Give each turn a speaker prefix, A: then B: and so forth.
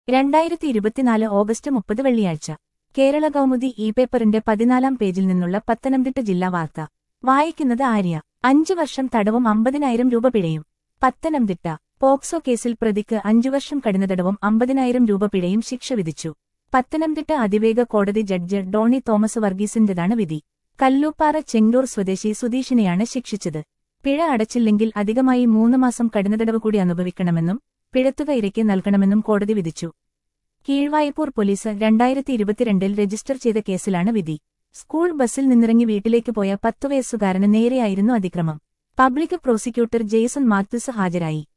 A: രണ്ടായിരത്തി ഇരുപത്തിനാല് ഓഗസ്റ്റ് മുപ്പത് വെള്ളിയാഴ്ച കേരള കൗമുദി ഇ പേപ്പറിന്റെ പതിനാലാം പേജിൽ നിന്നുള്ള പത്തനംതിട്ട ജില്ലാ വാർത്ത വായിക്കുന്നത് ആര്യ അഞ്ചു വർഷം തടവും അമ്പതിനായിരം രൂപ പിഴയും പത്തനംതിട്ട പോക്സോ കേസിൽ പ്രതിക്ക് അഞ്ചു വർഷം കഠിന തടവും അമ്പതിനായിരം രൂപ പിഴയും ശിക്ഷ വിധിച്ചു പത്തനംതിട്ട അതിവേഗ കോടതി ജഡ്ജ് ഡോണി തോമസ് വർഗീസിന്റേതാണ് വിധി കല്ലൂപ്പാറ ചെങ്ങൂർ സ്വദേശി സുധീഷിനെയാണ് ശിക്ഷിച്ചത് പിഴ അടച്ചില്ലെങ്കിൽ അധികമായി മൂന്ന് മാസം കഠിനതടവ് കൂടി അനുഭവിക്കണമെന്നും പിഴത്തുക ഇരയ്ക്ക് നൽകണമെന്നും കോടതി വിധിച്ചു കീഴ്വായ്പൂർ പോലീസ് രണ്ടായിരത്തി ഇരുപത്തിരണ്ടിൽ രജിസ്റ്റർ ചെയ്ത കേസിലാണ് വിധി സ്കൂൾ ബസ്സിൽ നിന്നിറങ്ങി വീട്ടിലേക്ക് പോയ പത്തു വയസ്സുകാരന് നേരെയായിരുന്നു അതിക്രമം പബ്ലിക് പ്രോസിക്യൂട്ടർ ജെയ്സൺ മാത്യുസ് ഹാജരായി